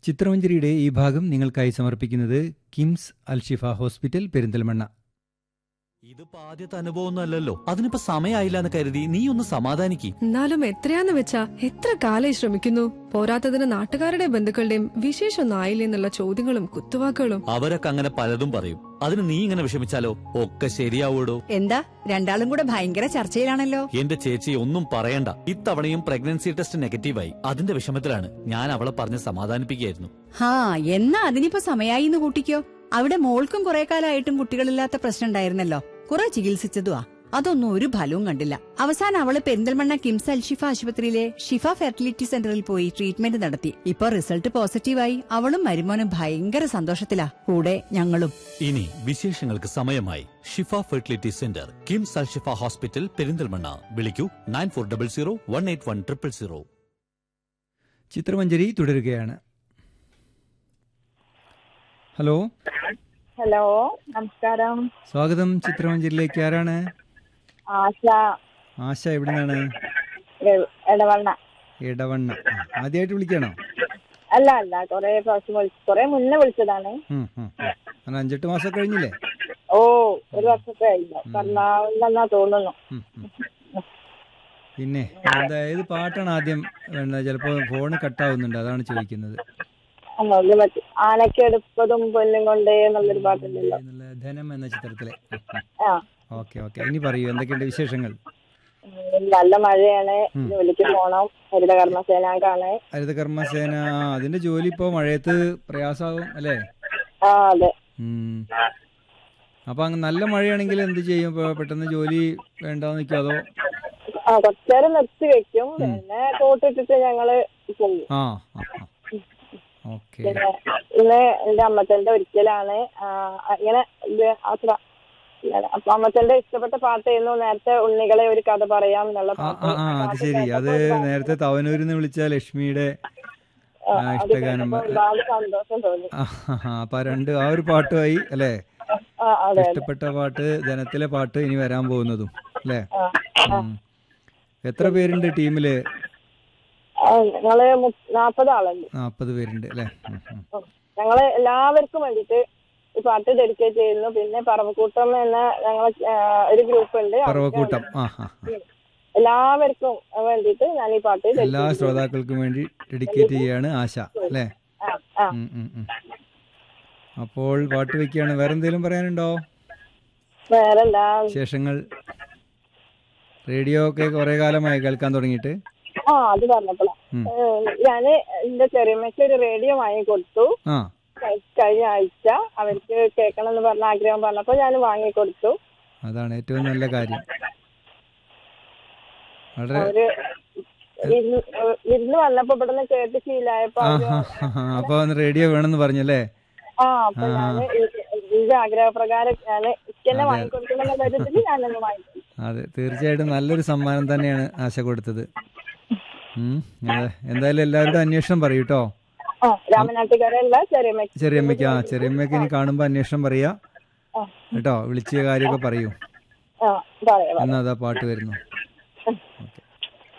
ചിത്രമഞ്ജരിയുടെ ഈ ഭാഗം നിങ്ങൾക്കായി സമർപ്പിക്കുന്നത് കിംസ് അൽഷിഫ ഹോസ്പിറ്റൽ പെരിന്തൽമണ്ണ ഇതിപ്പോ ആദ്യത്തെ അനുഭവമൊന്നും അല്ലല്ലോ അതിനിപ്പോ സമയമായില്ല എന്ന് കരുതി നീ ഒന്ന് സമാധാനിക്ക് എന്നാലും എത്രയാന്ന് വെച്ചാ എത്ര കാലായി ശ്രമിക്കുന്നു പോരാത്തതിന് നാട്ടുകാരുടെ ബന്ധുക്കളുടെയും വിശേഷമൊന്നും ആയില്ലേ എന്നുള്ള ചോദ്യങ്ങളും കുത്തുവാക്കുകളും അവരൊക്കെ അങ്ങനെ പലതും പറയും അതിന് നീ ഇങ്ങനെ വിഷമിച്ചാലോ ഒക്കെ ശരിയാവൂടോ എന്താ രണ്ടാളും കൂടെ ഭയങ്കര ചർച്ചയിലാണല്ലോ എന്റെ ചേച്ചി ഒന്നും പറയണ്ട ഇത്തവണയും പ്രഗ്നൻസി ടെസ്റ്റ് നെഗറ്റീവായി അതിന്റെ വിഷമത്തിലാണ് ഞാൻ അവളെ പറഞ്ഞ് സമാധാനിപ്പിക്കുകയായിരുന്നു ഹാ എന്നാ അതിനിപ്പോ സമയായിന്ന് കൂട്ടിക്കോ അവിടെ മോൾക്കും കുറെ കാലമായിട്ടും കുട്ടികളില്ലാത്ത പ്രശ്നം ഉണ്ടായിരുന്നല്ലോ കുറെ ചികിത്സിച്ചതുവാ അതൊന്നും ഒരു ഫലവും കണ്ടില്ല അവസാനം അവള് പെരിന്തൽമണ്ണ കിംസ് അൽഷിഫ ആശുപത്രിയിലെ ഷിഫ ഫെർട്ടിലിറ്റി സെന്ററിൽ പോയി ട്രീറ്റ്മെന്റ് നടത്തി ഇപ്പൊ റിസൾട്ട് പോസിറ്റീവായി അവളും മരുമോനും ഭയങ്കര സന്തോഷത്തിലാ കൂടെ ഞങ്ങളും ഇനി വിശേഷങ്ങൾക്ക് സമയമായി Shifa fertility centre KIMS Al Shifa hospital Perinthalmanna വിളിക്കൂ nine four double zero one eight one triple zero Chithramanjari തുടരുകയാണ് ഹലോ ഹലോ നമസ്കാരം സ്വാഗതം ചിത്രമഞ്ജരിയിലേക്ക് ആരാണ് ആശ ആശ എവിടെ നിന്നാണ് എ- എടവണ്ണ ഇടവണ്ണ ആ, ആദ്യമായിട്ട് വിളിക്കണോ അല്ല അല്ല കൊറേ പ്രാവശ്യം വിളിച്ചു കൊറേ മുന്നേ വിളിച്ചതാണ് ഉം, ഉം, ഉം. അങ്ങനെ അഞ്ചെട്ട് മാസം കഴിഞ്ഞില്ലേ ഓ ഒരു വർഷത്തെ കഴിഞ്ഞു കർണാവിലെന്നാ തോന്നുന്നു ഉം, ഉം. പിന്നെ എന്താ ഏത് പാട്ടാണ് ആദ്യം വേണ്ടത് ചിലപ്പോ ഫോണ് കട്ടാവുന്നുണ്ട് അതാണ് ചോദിക്കുന്നത് അങ്ങോട്ട് പറ്റി ആനക്കെടുപ്പതും പൊന്നും കൊണ്ടേ എന്നുള്ളൊരു പാട്ടുണ്ടല്ലോ എന്നുള്ള ധനം എന്ന ചിത്രത്തിലെ ആ ഓക്കെ ഓക്കെ ഇനി പറയൂ എന്തൊക്കെയുണ്ട് വിശേഷങ്ങൾ ഉം, നല്ല മഴയാണ് ഉം. ജോലിക്ക് പോണം ഹരിത കർമ്മസേനാക്കാണ് ഹരിതകർമ്മസേന ആ, അതിന്റെ ജോലി ഇപ്പോ മഴയത്ത് പ്രയാസമാകും അല്ലേ ആ അതെ ഉം. അപ്പൊ അങ്ങ് നല്ല മഴയാണെങ്കിൽ എന്ത് ചെയ്യും ഇപ്പൊ പെട്ടെന്ന് ജോലി വേണ്ടാന്ന് നിൽക്കും അതോ ആ കുറച്ചേരം നിർത്തി വെക്കും പിന്നെ കോട്ടിട്ടിട്ട് ഞങ്ങള് പോകും ആ ഓക്കെ പിന്നെ ഇന്ന് എന്റെ അമ്മച്ചന്റെ ഒരിക്കലാണ് ആ, ഇങ്ങനെ ഇത് അത്ര ഇങ്ങനെ. അപ്പൊ അമ്മച്ചന്റെ ഇഷ്ടപ്പെട്ട പാട്ടായിരുന്നു നേരത്തെ ഉണ്ണികളെ ഒരു കഥ പറയാം എന്നുള്ള ആ പാട്ട് ആ ആ അത് പാട്ട് ശരി അത് കേട്ടപ്പോ ഒരുപാട് നേരത്തെ തവനൂരിൽ നിന്ന് വിളിച്ച ലക്ഷ്മിയുടെ ആ, ആ, അത് ഇഷ്ടഗാനം കേട്ടപ്പോ ഒരുപാട് സന്തോഷം തോന്നി ആ, ആ, അപ്പൊ ആ രണ്ട് ആ ഒരു പാട്ടുമായി അല്ലേ ആ അതെ അതെ ഇഷ്ടപ്പെട്ട പാട്ട് ധനത്തിലെ പാട്ട് ഇനി വരാൻ പോകുന്നതും അല്ലേ ആ, ആ. ഉം. എത്ര പേരുണ്ട് ടീമില് ആ, ഞങ്ങള് മു- നാപ്പത് ആളുണ്ട് നാപ്പത് പേരുണ്ട് അല്ലേ ഉം, ഉം. ഉം. ഞങ്ങള് എല്ലാവർക്കും വേണ്ടിയിട്ട് ഈ പാട്ട് ഡെഡിക്കേറ്റ് ചെയ്യുന്നു പിന്നെ പറവക്കൂട്ടം എന്ന ഞങ്ങളെ ആ, ഒരു ഗ്രൂപ്പ് ഉണ്ട് പറവക്കൂട്ടം ആ ആ ആ. എല്ലാവർക്കും വേണ്ടിയിട്ട് ഞാൻ ഈ പാട്ട് dedicate എല്ലാ ചെയ്യുന്നു. ശ്രോതാക്കൾക്കും വേണ്ടി ഡെഡിക്കേറ്റ് ചെയ്യാണ് ആശ അല്ലേ ആ, ആ. ഉം, ഉം, ഉം. അപ്പോൾ പാട്ട് വെക്കുകയാണ് വേറെ എന്തെങ്കിലും പറയാനുണ്ടോ വേറെന്താ വിശേഷങ്ങൾ റേഡിയോ ഒക്കെ കുറെ കാലമായി കേൾക്കാൻ തുടങ്ങിയിട്ട് ആ അത് പറഞ്ഞപ്പോഴാ ഉം. ഏഹ്, ഞാന് എന്റെ ചെറിയമ്മയ്ക്ക് ഒരു റേഡിയോ വാങ്ങി കൊടുത്തു ആ കഴി- കഴിഞ്ഞ ആഴ്ച അവർക്ക് കേൾക്കണം എന്ന് പറഞ്ഞ ആഗ്രഹം പറഞ്ഞപ്പോ ഞാൻ വാങ്ങി കൊടുത്തു അതാണ് ഏറ്റവും നല്ല കാര്യം വളരെ അവര് വിരുന്ന് ഏഹ്, വിരുന്ന് വന്നപ്പോ ഇവിടുന്ന് കേട്ട് ശീലായപ്പോ ആ അവര് ഹാ ഹാ ഹാ. അപ്പൊ അന്ന് റേഡിയോ വേണമെന്ന് പറഞ്ഞല്ലേ ആ അപ്പൊ ഞാന് ഈ- എന്റെ ആഗ്രഹപ്രകാരം ഞാന് ഇക്കന്നെ അതെ. വാങ്ങി കൊടുക്കണമെന്ന കാര്യത്തിൽ ഞാനൊന്ന് വാങ്ങി കൊടുത്തു. അതെ തീർച്ചയായിട്ടും നല്ലൊരു സമ്മാനം തന്നെയാണ് ആശ കൊടുത്തത് ഉം, അതെ എന്തായാലും എല്ലാവരുടെ അന്വേഷണം പറയൂ കേട്ടോ ആ രാമനാട്ടുകാരല്ല ചെറിയമ്മയ്ക്ക് ചെറിയമ്മയ്ക്ക് ആ ചെറിയമ്മയ്ക്ക് ഇനി കാണുമ്പോ അന്വേഷണം പറയാ ആ. കേട്ടോ വിളിച്ച കാര്യമൊക്കെ പറയൂ ആ പറയാം എന്നാ അതാ പാട്ട് വരുന്നു